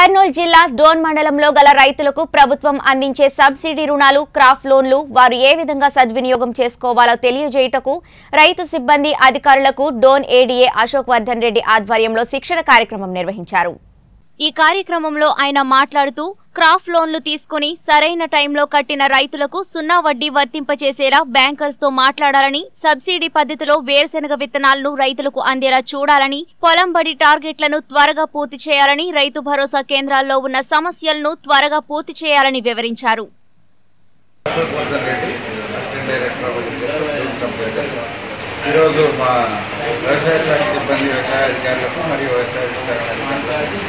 కర్నూలు జిల్లా డోన్ మండలంలో గల రైతులకు ప్రభుత్వం అందించే సబ్సిడీ రుణాలు క్రాఫ్ట్ లోన్లు వారు ఏ విధంగా సద్వినియోగం చేసుకోవాలో తెలియజేయుటకు రైతు సిబ్బంది అధికారులకు డోన్ ఏడీఏ అశోక్ వర్ధన్ రెడ్డి ఆధ్వర్యంలో శిక్షణ కార్యక్రమం నిర్వహించారు ఈ కార్యక్రమంలో ఆయన మాట్లాడుతూ క్రాఫ్ట్ లోన్లు తీసుకుని సరైన టైంలో కట్టిన రైతులకు సున్నా వడ్డీ వర్తింపచేసేలా బ్యాంకర్స్ తో మాట్లాడాలని సబ్సిడీ పద్ధతిలో వేరుశెనగ విత్తనాలను రైతులకు అందేలా చూడాలని పొలం బడి టార్గెట్లను త్వరగా పూర్తి చేయాలని రైతు భరోసా కేంద్రాల్లో ఉన్న సమస్యలను త్వరగా పూర్తి చేయాలని వివరించారు Ashok Vardhan Reddy assistant director of agriculture field supervisor ఈరోజు మా వ్యవసాయ శాఖ సిబ్బంది వ్యవసాయ అధికారులకు మరియు వ్యవసాయ అధికారులకు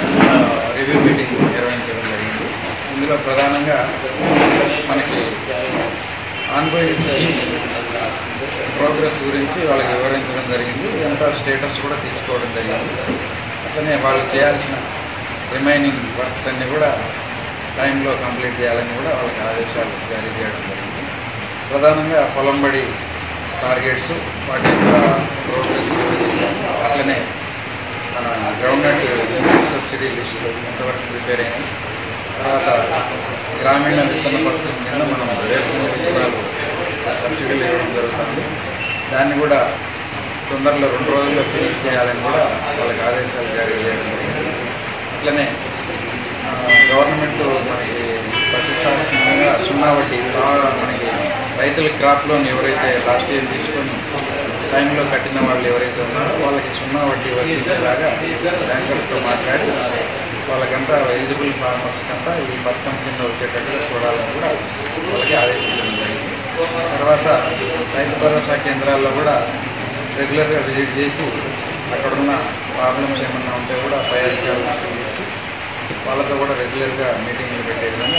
రివ్యూ మీటింగ్ నిర్వహించడం జరిగింది ఇందులో ప్రధానంగా మనకి ఆన్గోయింగ్ స్కీమ్స్ ప్రోగ్రెస్ గురించి వాళ్ళకి వివరించడం జరిగింది ఎంత స్టేటస్ కూడా తీసుకోవడం జరిగింది అట్లనే వాళ్ళు చేయాల్సిన రిమైనింగ్ వర్క్స్ అన్నీ కూడా టైంలో కంప్లీట్ చేయాలని కూడా వాళ్ళకి ఆదేశాలు జారీ చేయడం జరిగింది ప్రధానంగా పొలంబడి టార్గెట్స్ వాటి యొక్క ప్రోగ్రెస్ చేశాము అట్లనే మన గ్రౌండ్నట్ సబ్సిడీ లిస్టులు ఎంతవరకు ప్రిపేర్ అయినాయి తర్వాత గ్రామీణ విత్తన పథకం కింద మనం వేరుశనగ విత్తనాలు సబ్సిడీలు ఇవ్వడం జరుగుతుంది దాన్ని కూడా తొందరలో రెండు రోజుల్లో ఫినిష్ చేయాలని కూడా వాళ్ళకి ఆదేశాలు జారీ చేయడం జరిగింది అట్లనే ఆ, గవర్నమెంట్ మనకి ప్రతిష్టాత్మకంగా సున్నా వడ్డీ బాగా మనకి రైతుల క్రాప్ లోన్ ఎవరైతే లాస్ట్ ఇయర్ తీసుకొని టైంలో కట్టిన వాళ్ళు ఎవరైతే ఉన్నారో వాళ్ళకి సున్నా వడ్డీ వర్తించేలాగా బ్యాంకర్స్తో మాట్లాడి వాళ్ళకంతా ఎలిజిబుల్ ఫార్మర్స్కి అంతా ఈ పథకం కింద వచ్చేటట్టుగా చూడాలని కూడా వాళ్ళకి ఆదేశించడం జరిగింది తర్వాత రైతు భరోసా కేంద్రాల్లో కూడా రెగ్యులర్గా విజిట్ చేసి అక్కడున్న ప్రాబ్లమ్స్ ఏమన్నా ఉంటే కూడా పై అధికారులు ఇచ్చి వాళ్ళతో కూడా రెగ్యులర్గా మీటింగ్లు పెట్టే విధంగా